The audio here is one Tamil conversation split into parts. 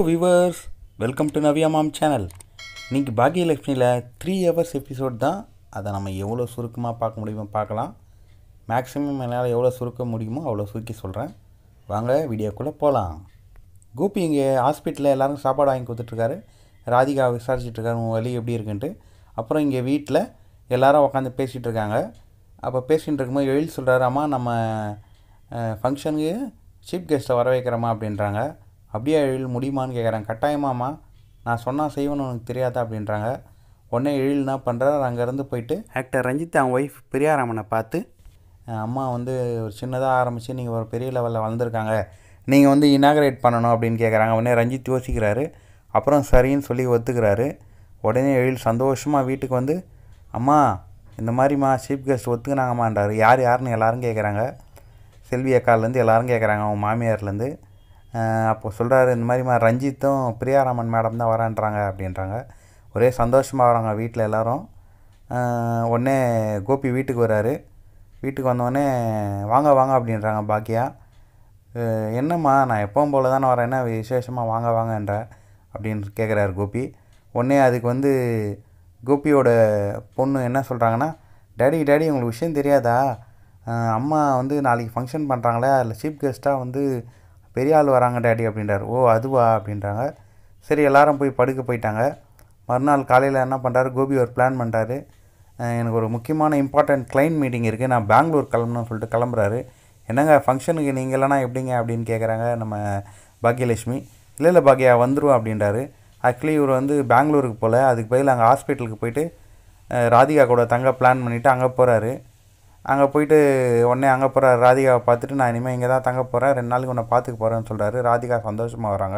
viewers welcome to Naviya mom channel இன்றைக்கி பாக்கியலட்சுமியில் த்ரீ ஹவர்ஸ் எபிசோட் தான் அதை நம்ம எவ்வளோ சுருக்கமாக பார்க்க முடியுமோ பார்க்கலாம் மேக்ஸிமம் என்னால் எவ்வளோ சுருக்க முடியுமோ அவ்வளோ சுருக்கி சொல்கிறேன் வாங்க வீடியோக்குள்ளே போகலாம் கோபி இங்கே ஹாஸ்பிட்டலில் எல்லாரும் சாப்பாடு வாங்கி கொடுத்துட்ருக்காரு ராதிகா விசாரிச்சுட்ருக்காரு உன் வலி எப்படி இருக்குன்ட்டு அப்புறம் இங்கே வீட்டில் எல்லாரும் உட்காந்து பேசிகிட்டு இருக்காங்க அப்போ பேசிகிட்டு இருக்கும்போது எழில் சொல்கிறாரு அம்மா நம்ம ஃபங்க்ஷனுக்கு சீஃப் கெஸ்ட்டை வர வைக்கிறோமா அப்படின்றாங்க அப்படியே எழில் முடியுமான்னு கேட்குறாங்க கட்டாயமாம்மா நான் சொன்னால் செய்வேன்னு உனக்கு தெரியாதா அப்படின்றாங்க உடனே எழில் என்ன பண்ணுறாரு அங்கேருந்து போயிட்டு ஆக்டர் ரஞ்சித் அவங்க ஒய்ஃப் பிரியாராமனை பார்த்து அஹ் அம்மா வந்து ஒரு சின்னதாக ஆரம்பித்து நீங்கள் ஒரு பெரிய லெவலில் வளர்ந்துருக்காங்க நீங்கள் வந்து இனாகரேட் பண்ணணும் அப்படின்னு கேட்குறாங்க உடனே ரஞ்சித் யோசிக்கிறாரு அப்புறம் சரின்னு சொல்லி ஒத்துக்கிறாரு உடனே எழில் சந்தோஷமாக வீட்டுக்கு வந்து அம்மா இந்த மாதிரிம்மா சீஃப் கெஸ்ட் ஒத்துக்கினாங்கம்மான்றாரு யார் யாருன்னு எல்லாரும் கேட்குறாங்க செல்வி அக்காலேருந்து எல்லாரும் கேட்குறாங்க அவங்க மாமியார்லேருந்து அப்போ சொல்கிறாரு இந்த மாதிரிம்மா ரஞ்சித்தும் பிரியாராமன் மேடம் தான் வரான்றாங்க அப்படின்றாங்க ஒரே சந்தோஷமாக வராங்க வீட்டில் எல்லாரும் அஹ் உடனே கோபி வீட்டுக்கு வராரு வீட்டுக்கு வந்தோடனே வாங்க வாங்க அப்படின்றாங்க பாக்கியா அஹ் என்னம்மா நான் எப்பவும் போல தானே வரேன் என்ன விசேஷமாக வாங்க வாங்கன்ற அப்படின்னு கேட்குறாரு கோபி உடனே அதுக்கு வந்து கோபியோட பொண்ணு என்ன சொல்கிறாங்கன்னா டேடி டேடி உங்களுக்கு விஷயம் தெரியாதா அஹ் அம்மா வந்து நாளைக்கு ஃபங்க்ஷன் பண்ணுறாங்களே அதில் சீஃப் கெஸ்ட்டாக வந்து பெரிய ஆள் வராங்க டேடி அப்படின்றாரு ஓ அதுவா அப்படின்றாங்க சரி எல்லாரும் போய் படுக்க போயிட்டாங்க மறுநாள் காலையில் என்ன பண்ணுறாரு கோபி ஒரு பிளான் பண்ணுறாரு எனக்கு ஒரு முக்கியமான இம்பார்ட்டன்ட் கிளைண்ட் மீட்டிங் இருக்குது நான் பெங்களூர் கிளம்பணும்னு சொல்லிட்டு கிளம்புறாரு என்னங்க ஃபங்க்ஷனுக்கு நீங்கள் இல்லைனா எப்படிங்க அப்படின்னு கேட்குறாங்க நம்ம பாக்கியலட்சுமி இல்லை இல்லை பாக்கியா வந்துருவோம் அப்படின்றாரு ஆக்சுவலி இவர் வந்து பெங்களூருக்கு போகல அதுக்கு பதில் அங்கே ஹாஸ்பிட்டலுக்கு போயிட்டு அஹ், ராதிகா கூட தங்க பிளான் பண்ணிவிட்டு அங்கே போகிறாரு அங்கே போயிட்டு உடனே அங்கே போகிறாரு ராதிகாவை பார்த்துட்டு நான் இனிமேல் இங்கே தான் தங்க போகிறேன் ரெண்டு நாளைக்கு உன்னை பார்த்துக்க போகிறேன்னு சொல்கிறாரு ராதிகா சந்தோஷமாக வராங்க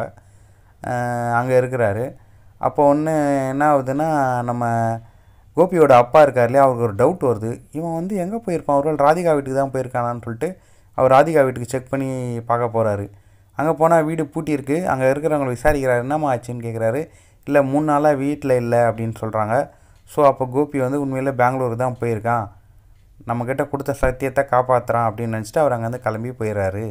அங்கே இருக்கிறாரு அப்போ ஒன்று என்ன ஆகுதுன்னா நம்ம கோபியோட அப்பா இருக்கார் இல்லையா அவருக்கு ஒரு டவுட் வருது இவன் வந்து எங்கே போயிருப்பான் ஒருவேளை ராதிகா வீட்டுக்கு தான் போயிருக்கானான்னு சொல்லிட்டு அவர் ராதிகா வீட்டுக்கு செக் பண்ணி பார்க்க போகிறாரு அங்கே போனால் வீடு பூட்டியிருக்கு அங்கே இருக்கிறவங்களை விசாரிக்கிறாரு என்னம்மா ஆச்சுன்னு கேட்குறாரு இல்லை மூணு நாளாக வீட்டில் இல்லை அப்படின்னு சொல்கிறாங்க ஸோ அப்போ கோபி வந்து உண்மையிலே பெங்களூர் தான் போயிருக்கான் நம்மக்கிட்ட கொடுத்த சத்தியத்தை காப்பாற்றுறான் அப்படின்னு நினச்சிட்டு அவர் அங்கேருந்து கிளம்பி போயிடுறாரு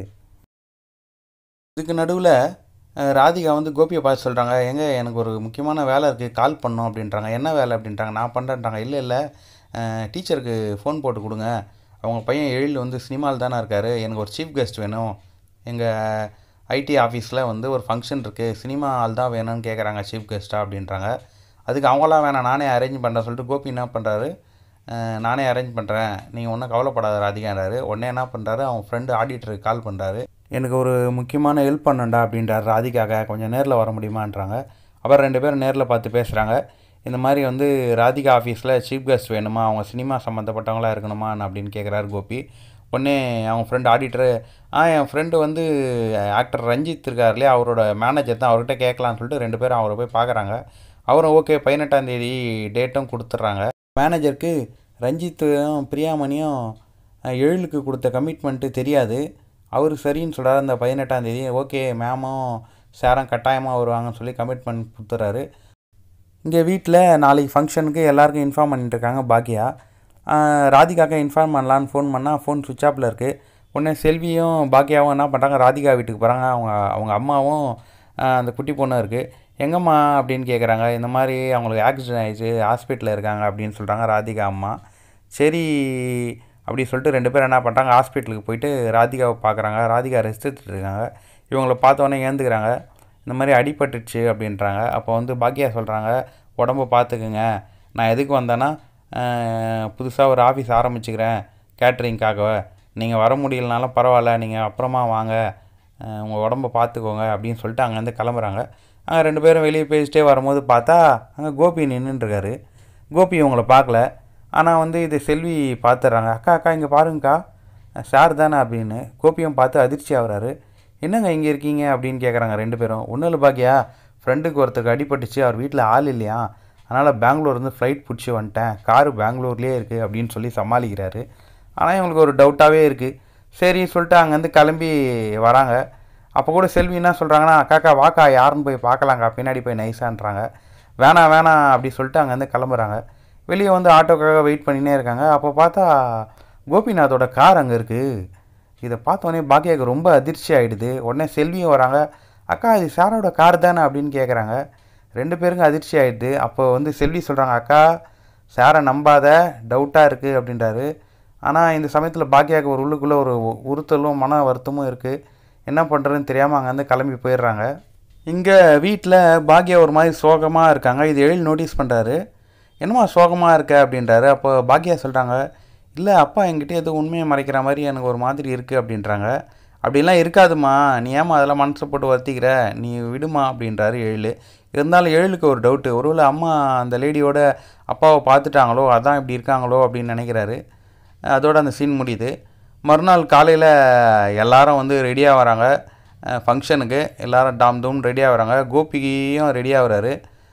இதுக்கு நடுவில் ராதிகா வந்து கோபியை பார்த்து சொல்கிறாங்க எங்க எனக்கு ஒரு முக்கியமான வேலை இருக்குது கால் பண்ணோம் அப்படின்றாங்க என்ன வேலை அப்படின்றாங்க நான் பண்ணுறேன்றாங்க இல்லை இல்லை டீச்சருக்கு ஃபோன் போட்டு கொடுங்க அவங்க பையன் எழில் வந்து சினிமாவில் தானே இருக்கார் எனக்கு ஒரு சீஃப் கெஸ்ட் வேணும் எங்கள் ஐடி ஆஃபீஸில் வந்து ஒரு ஃபங்க்ஷன் இருக்குது சினிமா ஆள் தான் வேணும்னு கேட்குறாங்க சீஃப் கெஸ்ட்டாக அப்படின்றாங்க அதுக்கு அவங்களாம் வேணாம் நானே அரேஞ்ச் பண்ணுறேன் சொல்லிட்டு கோபி என்ன பண்ணுறாரு நானே அரேஞ்ச் பண்ணுறேன் நீங்கள் ஒன்றும் கவலைப்படாத ராதிகான்றாரு உடனே என்ன பண்ணுறாரு அவங்க ஃப்ரெண்டு ஆடிட்டருக்கு கால் பண்ணுறாரு எனக்கு ஒரு முக்கியமான ஹெல்ப் பண்ணண்டா அப்படின்றாரு ராதிகாக கொஞ்சம் நேரில் வர முடியுமான்றாங்க அப்புறம் ரெண்டு பேரும் நேரில் பார்த்து பேசுகிறாங்க இந்த மாதிரி வந்து ராதிகா ஆஃபீஸில் சீஃப் கெஸ்ட் வேணுமா அவங்க சினிமா சம்மந்தப்பட்டவங்களா இருக்கணுமா அப்படின்னு கேட்குறாரு கோபி உடனே அவங்க ஃப்ரெண்டு ஆடிட்டரு ஆ என் ஃப்ரெண்டு வந்து ஆக்டர் ரஞ்சித் இருக்கார் இல்லையா அவரோட மேனேஜர் தான் அவர்கிட்ட கேட்கலான்னு சொல்லிட்டு ரெண்டு பேரும் அவரை போய் பார்க்குறாங்க அவரும் ஓகே பதினெட்டாம் தேதி டேட்டும் கொடுத்துட்றாங்க மேனேஜருக்கு ரஞ்சித்தும் பிரியாமணியும் அஹ், எழிலுக்கு கொடுத்த கமிட்மெண்ட்டு தெரியாது அவர் சரின்னு சொல்கிறார் அந்த பதினெட்டாம் தேதி ஓகே மேமும் சாரும் கட்டாயமாக வருவாங்கன்னு சொல்லி கமிட்மெண்ட் கொடுத்துட்றாரு இங்கே வீட்டில் நாளைக்கு ஃபங்க்ஷனுக்கு எல்லாருக்கும் இன்ஃபார்ம் பண்ணிட்டு இருக்காங்க பாக்கியா ஆஹ் ராதிகாக்க இன்ஃபார்ம் பண்ணலான்னு ஃபோன் பண்ணால் ஃபோன் சுவிட்ச் ஆஃபில் இருக்குது உடனே செல்வியும் பாக்கியாவும் என்ன பண்ணுறாங்க ராதிகா வீட்டுக்கு போகிறாங்க அவங்க அவங்க அம்மாவும் ஆஹ் அந்த குட்டி பொண்ணும் இருக்குது எங்கம்மா அப்படின்னு கேட்குறாங்க இந்த மாதிரி அவங்களுக்கு ஆக்சிடென்ட் ஆயிடுச்சு ஹாஸ்பிட்டலில் இருக்காங்க அப்படின்னு சொல்கிறாங்க ராதிகா அம்மா சரி அப்படி சொல்லிட்டு ரெண்டு பேரும் என்ன பண்ணுறாங்க ஹாஸ்பிட்டலுக்கு போயிட்டு ராதிகாவை பார்க்குறாங்க ராதிகா ரெஸ்ட் எடுத்துட்டு இருக்காங்க இவங்களை பார்த்தோன்னே ஏந்துக்கிறாங்க இந்த மாதிரி அடிபட்டுச்சு அப்படின்றாங்க அப்போ வந்து பாக்கியா சொல்கிறாங்க உடம்ப பார்த்துக்குங்க நான் எதுக்கு வந்தேன்னா புதுசாக ஒரு ஆஃபீஸ் ஆரம்பிச்சுக்கிறேன் கேட்ரிங்க்காக நீங்கள் வர முடியலனாலும் பரவாயில்ல நீங்கள் அப்புறமா வாங்க உங்கள் உடம்ப பார்த்துக்கோங்க அப்படின்னு சொல்லிட்டு அங்கேருந்து கிளம்புறாங்க அங்கே ரெண்டு பேரும் வெளியே பேசிட்டே வரும்போது பார்த்தா அங்கே கோபி நின்றுட்டுருக்காரு கோபி இவங்கள பார்க்கல ஆனால் வந்து இது செல்வி பார்த்துட்றாங்க அக்கா அக்கா இங்கே பாருங்கக்கா சார் தானே அப்படின்னு கோபியும் பார்த்து அதிர்ச்சி ஆகுறாரு என்னங்க இங்கே இருக்கீங்க அப்படின்னு கேட்குறாங்க ரெண்டு பேரும் ஒன்றும் இல்லை பாக்கியா ஃப்ரெண்டுக்கு ஒருத்தருக்கு அடிபட்டுச்சு அவர் வீட்டில் ஆள் இல்லையா அதனால் பெங்களூர்லேருந்து ஃப்ளைட் பிடிச்சி வந்துட்டேன் காரு பெங்களூர்லேயே இருக்குது அப்படின்னு சொல்லி சமாளிக்கிறாரு ஆனால் இவங்களுக்கு ஒரு டவுட்டாகவே இருக்குது சரி சொல்லிட்டு அங்கேருந்து கிளம்பி வராங்க அப்போ கூட செல்வி என்ன சொல்கிறாங்கன்னா அக்காக்கா வாக்கா யாருன்னு போய் பார்க்கலாங்க்கா பின்னாடி போய் நைஸான்றாங்க வேணாம் வேணாம் அப்படி சொல்லிட்டு அங்கேருந்து கிளம்புறாங்க வெளியே வந்து ஆட்டோக்காக வெயிட் பண்ணினே இருக்காங்க அப்போ பார்த்தா கோபிநாத்தோட கார் அங்கே இருக்குது இதை பார்த்தோன்னே பாக்கியாவுக்கு ரொம்ப அதிர்ச்சி ஆகிடுது உடனே செல்வியும் வராங்க அக்கா இது சாரோட கார் தானே அப்படின்னு கேட்குறாங்க ரெண்டு பேருக்கும் அதிர்ச்சி ஆகிடுது அப்போ வந்து செல்வி சொல்கிறாங்க அக்கா சாரை நம்பாத டவுட்டாக இருக்குது அப்படின்றாரு ஆனால் இந்த சமயத்தில் பாக்கியாவுக்கு ஒரு உள்ளுக்குள்ளே ஒரு உறுத்தலும் மன வருத்தமும் இருக்குது என்ன பண்ணுறதுன்னு தெரியாமல் அங்கேருந்து கிளம்பி போயிடுறாங்க இங்கே வீட்டில் பாக்யா ஒரு மாதிரி சோகமாக இருக்காங்க இது எழில் நோட்டீஸ் பண்ணுறாரு என்னம்மா சோகமாக இருக்க அப்படின்றாரு அப்போ பாக்யா சொல்கிறாங்க இல்லை அப்பா என்கிட்ட எதுவும் உண்மையை மறைக்கிற மாதிரி எனக்கு ஒரு மாதிரி இருக்குது அப்படின்றாங்க அப்படிலாம் இருக்காதுமா நீ ஏமா அதெல்லாம் மனசை போட்டு வருத்திக்கிற நீ விடுமா அப்படின்றாரு எழில் இருந்தாலும் எழிலுக்கு ஒரு டவுட்டு ஒருவேளை அம்மா அந்த லேடியோட அப்பாவை பார்த்துட்டாங்களோ அதான் இப்படி இருக்காங்களோ அப்படின்னு நினைக்கிறாரு அதோட அந்த சீன் முடியுது மறுநாள் காலையில் எல்லாரும் வந்து ரெடியாக வராங்க ஃபங்க்ஷனுக்கு எல்லாரும் டாம் தூம் ரெடியாக வராங்க கோபியும் ரெடியாக வராரு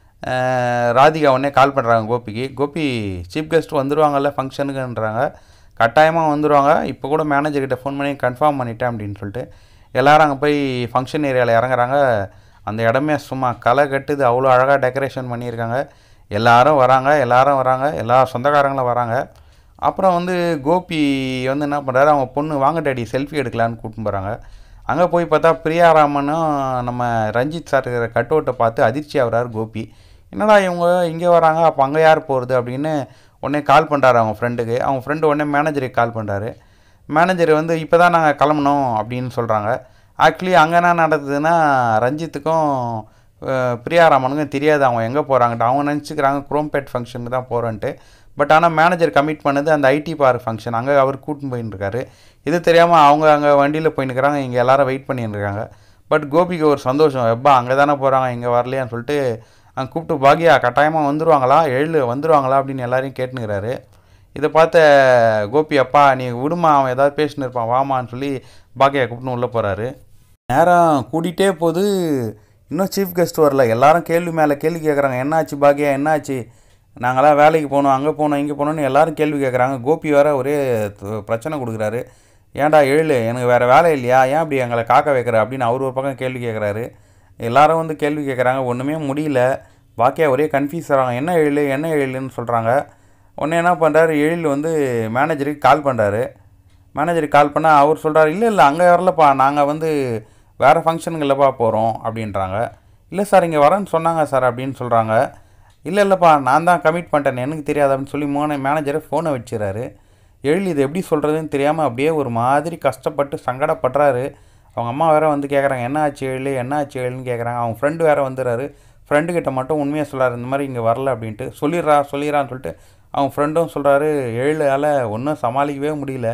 ராதிகா உடனே கால் பண்ணுறாங்க கோபிக்கு கோபி சீஃப் கெஸ்ட் வந்துடுவாங்கல்ல ஃபங்க்ஷனுக்குன்றாங்க கட்டாயமாக வந்துடுவாங்க இப்போ கூட மேனேஜர்கிட்ட ஃபோன் பண்ணி கன்ஃபார்ம் பண்ணிட்டேன் அப்படின்னு சொல்லிட்டு எல்லோரும் அங்கே போய் ஃபங்க்ஷன் ஏரியாவில் இறங்குறாங்க அந்த இடமே சும்மா களை கட்டுது அவ்வளோ அழகாக டெக்கரேஷன் பண்ணியிருக்காங்க எல்லாரும் வராங்க எல்லாரும் வராங்க எல்லா சொந்தக்காரங்களும் வராங்க அப்புறம் வந்து கோபி வந்து என்ன பண்ணுறாரு அவங்க பொண்ணு வாங்க டேடி செல்ஃபி எடுக்கலான்னு கூட்டின்னு போகிறாங்க அங்கே போய் பார்த்தா பிரியாராமனும் நம்ம ரஞ்சித் சார் இருக்கிற கட்டோட்டை பார்த்து அதிர்ச்சி ஆகிறார் கோபி என்னடா இவங்க இங்கே வராங்க அப்போ அங்கே யார் போகிறது அப்படின்னு உடனே கால் பண்ணுறாரு அவங்க ஃப்ரெண்டுக்கு அவங்க ஃப்ரெண்டு உடனே மேனேஜருக்கு கால் பண்ணுறாரு மேனேஜர் வந்து இப்போ தான் நாங்கள் கிளம்பணும் அப்படின்னு சொல்கிறாங்க ஆக்சுவலி அங்கே என்ன நடக்குதுன்னா ரஞ்சித்துக்கும் பிரியாராமனுக்கும் தெரியாது அவங்க எங்கே போகிறாங்கட்டு அவங்க நினச்சிக்கிறாங்க குரோம்பேட் ஃபங்க்ஷனுக்கு தான் போகிறோன்ட்டு பட் ஆனால் மேனேஜர் கமிட் பண்ணது அந்த ஐடி பார்க் ஃபங்க்ஷன் அங்கே அவர் கூட்டின்னு போயின்னு இருக்காரு இது தெரியாமல் அவங்க அங்கே வண்டியில் போயின்னு இருக்காங்க இங்கே எல்லாரும் வெயிட் பண்ணின்னு இருக்காங்க பட் கோபிக்கு ஒரு சந்தோஷம் எப்பா அங்கே தானே போகிறாங்க இங்கே வரலையான்னு சொல்லிட்டு அங்கே கூப்பிட்டு பாக்யா கட்டாயமாக வந்துடுவாங்களா எழு வந்துடுவாங்களா அப்படின்னு எல்லாரையும் கேட்டுனுக்கிறாரு இதை பார்த்த கோபி அப்பா நீ விடுமா அவன் ஏதாவது பேசின்னு இருப்பான் வாமான்னு சொல்லி பாக்யா கூப்பிட்டு உள்ளே போகிறாரு நேரம் கூட்டிகிட்டே போது இன்னும் சீஃப் கெஸ்ட் வரல எல்லாரும் கேள்வி மேலே கேள்வி கேட்குறாங்க என்னாச்சு பாக்யா என்னாச்சு நாங்களாம் வேலைக்கு போகணும் அங்கே போகணும் இங்கே போகணுன்னு எல்லாரும் கேள்வி கேட்குறாங்க கோபி வேற ஒரே பிரச்சனை கொடுக்குறாரு ஏன்டா எழு எனக்கு வேறு வேலை இல்லையா ஏன் அப்படி எங்களை காக்க வைக்கிற அப்படின்னு அவர் ஒரு பக்கம் கேள்வி கேட்குறாரு எல்லாரும் வந்து கேள்வி கேட்குறாங்க ஒன்றுமே முடியல பாக்கியா ஒரே கன்ஃபியூஸ் ஆகிறாங்க என்ன எழு என்ன எழுன்னு சொல்கிறாங்க உடனே என்ன பண்ணுறாரு எழில் வந்து மேனேஜருக்கு கால் பண்ணுறாரு மேனேஜருக்கு கால் பண்ணால் அவர் சொல்கிறார் இல்லை இல்லை அங்கே வரலப்பா நாங்கள் வந்து வேறு ஃபங்க்ஷனுங்களப்பா போகிறோம் அப்படின்றாங்க இல்லை சார் இங்கே வரேன்னு சொன்னாங்க சார் அப்படின்னு சொல்கிறாங்க இல்லை இல்லைப்பா நான் தான் கமிட் பண்ணிட்டேன் எனக்கு தெரியாது அப்படின்னு சொல்லி மோன மேனேஜரை ஃபோனை வச்சுறாரு எழில் இது எப்படி சொல்கிறதுன்னு தெரியாமல் அப்படியே ஒரு மாதிரி கஷ்டப்பட்டு சங்கடப்படுறாரு அவங்க அம்மா வேறு வந்து கேட்குறாங்க என்ன ஆச்சு எழில் என்ன ஆச்சு எழில்னு கேட்குறாங்க அவங்க ஃப்ரெண்டு வேறு வந்துடுறாரு ஃப்ரெண்டுக்கிட்ட மட்டும் உண்மையாக சொல்கிறாரு இந்த மாதிரி இங்கே வரல அப்படின்ட்டு சொல்லிடுறா சொல்லிடுறான்னு சொல்லிட்டு அவங்க ஃப்ரெண்டும் சொல்கிறாரு எழிலால் ஒன்றும் சமாளிக்கவே முடியல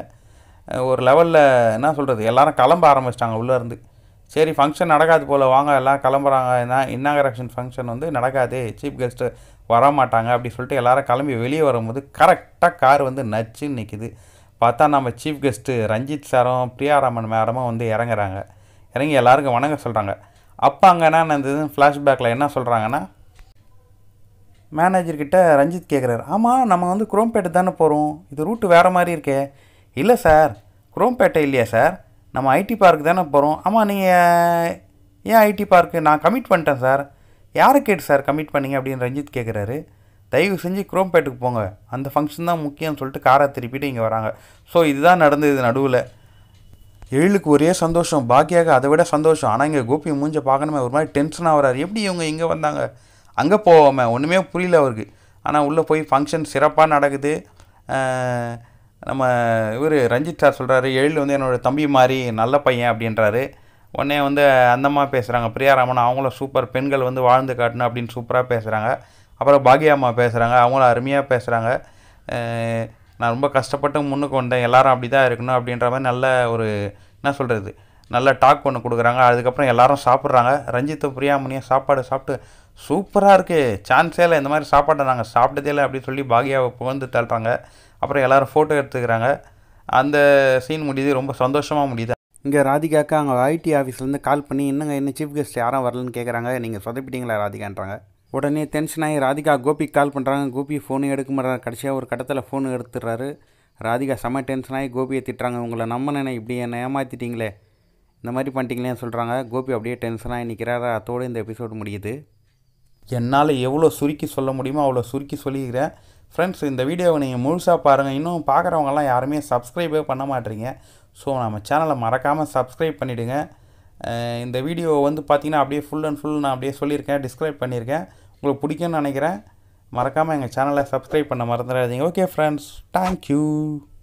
ஒரு லெவலில் என்ன சொல்கிறது எல்லாரும் கிளம்ப ஆரம்பிச்சிட்டாங்க உள்ளேருந்து சரி ஃபங்க்ஷன் நடக்காது போல் வாங்க எல்லாம் கிளம்புறாங்க என்ன இன்னாகரேஷன் ஃபங்க்ஷன் வந்து நடக்காது சீஃப் கெஸ்ட்டு வரமாட்டாங்க அப்படி சொல்லிட்டு எல்லாரும் கிளம்பி வெளியே வரும்போது கரெக்டாக கார் வந்து நச்சுன்னு நிற்கிது பார்த்தா நம்ம சீஃப் கெஸ்ட்டு ரஞ்சித் சாரும் பிரியாராமன் மேடமும் வந்து இறங்குறாங்க இறங்கி எல்லாருக்கும் வணங்க சொல்கிறாங்க அப்போ அங்கே என்ன நடந்ததுன்னு ஃப்ளாஷ்பேக்கில் என்ன சொல்கிறாங்கன்னா மேனேஜர்கிட்ட ரஞ்சித் கேட்குறாரு ஆமாம் நம்ம வந்து குரோம்பேட்டை தானே போகிறோம் இது ரூட்டு வேறு மாதிரி இருக்கே இல்லை சார் குரோம்பேட்டை இல்லையா சார் நம்ம ஐடி பார்க் தானே போகிறோம் ஆமாம் நீங்கள் ஏன் ஐடி பார்க்கு நான் கமிட் பண்ணிட்டேன் சார் யாரை கேட்டு சார் கமிட் பண்ணீங்க அப்படின்னு ரஞ்சித் கேட்குறாரு தயவு செஞ்சு குரோம்பேட்டுக்கு போங்க அந்த ஃபங்க்ஷன் தான் முக்கியம்னு சொல்லிட்டு காரை திருப்பிட்டு இங்கே வராங்க ஸோ இதுதான் நடந்தது நடுவில் எழிலுக்கு ஒரே சந்தோஷம் பாக்கியாக அதை விட சந்தோஷம் ஆனால் இங்கே கோபி மூஞ்ச பார்க்கணுமே ஒரு மாதிரி டென்ஷனாக வராரு எப்படி இவங்க இங்கே வந்தாங்க அங்கே போவோமே ஒன்றுமே புரியல அவருக்கு ஆனால் உள்ளே போய் ஃபங்க்ஷன் சிறப்பாக நடக்குது நம்ம இவர் ரஞ்சித் சார் சொல்கிறாரு எழில் வந்து என்னோடய தம்பி மாதிரி நல்ல பையன் அப்படின்றாரு உடனே வந்து அந்தம்மா பேசுகிறாங்க பிரியாராமன் அவங்களும் சூப்பர் பெண்கள் வந்து வாழ்ந்து காட்டணும் அப்படின்னு சூப்பராக பேசுகிறாங்க அப்புறம் பாக்யாம்மா பேசுகிறாங்க அவங்களும் அருமையாக பேசுகிறாங்க நான் ரொம்ப கஷ்டப்பட்டு முன்னுக்கு வந்தேன் எல்லாரும் அப்படி தான் இருக்கணும் அப்படின்ற மாதிரி நல்ல ஒரு என்ன சொல்கிறது நல்ல டாக் ஒன்று கொடுக்குறாங்க அதுக்கப்புறம் எல்லாரும் சாப்பிட்றாங்க ரஞ்சித்தும் பிரியாமணியும் சாப்பாடு சாப்பிட்டு சூப்பராக இருக்குது சான்ஸே இல்லை இந்த மாதிரி சாப்பாட்டை நாங்கள் சாப்பிட்டதே இல்லை அப்படின்னு சொல்லி பாக்யாவை புகழ்ந்து தள்ளுறாங்க அப்புறம் எல்லோரும் ஃபோட்டோ எடுத்துக்கிறாங்க அந்த சீன் முடியுது ரொம்ப சந்தோஷமாக முடியுது இங்கே ராதிகாக்கு அங்கே ஐடி ஆஃபீஸ்லேருந்து கால் பண்ணி என்னங்க என்ன சீஃப் கெஸ்ட் யாரும் வரலன்னு கேட்குறாங்க நீங்கள் சொதப்பிட்டீங்களா ராதிகான்றாங்க உடனே டென்ஷன் ஆகி ராதிகா கோபிக்கு கால் பண்ணுறாங்க கோபி ஃபோனு எடுக்க மாட்டாங்க கடைசியாக ஒரு கட்டத்தில் ஃபோனு எடுத்துடுறாரு ராதிகா செம்ம டென்ஷன் ஆகி கோபியை திட்டுறாங்க உங்களை நம்பினேனே இப்படி என்னை ஏமாற்றிட்டீங்களே இந்த மாதிரி பண்ணிட்டீங்களேன்னு சொல்கிறாங்க கோபி அப்படியே டென்ஷனாகி நிற்கிறாரு அத்தோடு இந்த எபிசோடு முடியுது என்னால் எவ்வளோ சுருக்கி சொல்ல முடியுமோ அவ்வளோ சுருக்கி சொல்லிக்கிறேன் ஃப்ரெண்ட்ஸ் இந்த வீடியோவை நீங்கள் முழுசாக பாருங்கள் இன்னும் பார்க்குறவங்கலாம் யாருமே சப்ஸ்கிரைபே பண்ண மாட்டீங்க ஸோ நம்ம சேனலை மறக்காமல் சப்ஸ்கிரைப் பண்ணிவிடுங்க அஹ் இந்த வீடியோ வந்து பார்த்தீங்கன்னா அப்படியே ஃபுல் அண்ட் ஃபுல் நான் அப்படியே சொல்லியிருக்கேன் டிஸ்கிரைப் பண்ணியிருக்கேன் உங்களுக்கு பிடிக்கும்னு நினைக்கிறேன் மறக்காமல் எங்கள் சேனலை சப்ஸ்கிரைப் பண்ண மறந்துடாதீங்க ஓகே ஃப்ரெண்ட்ஸ் தேங்க்யூ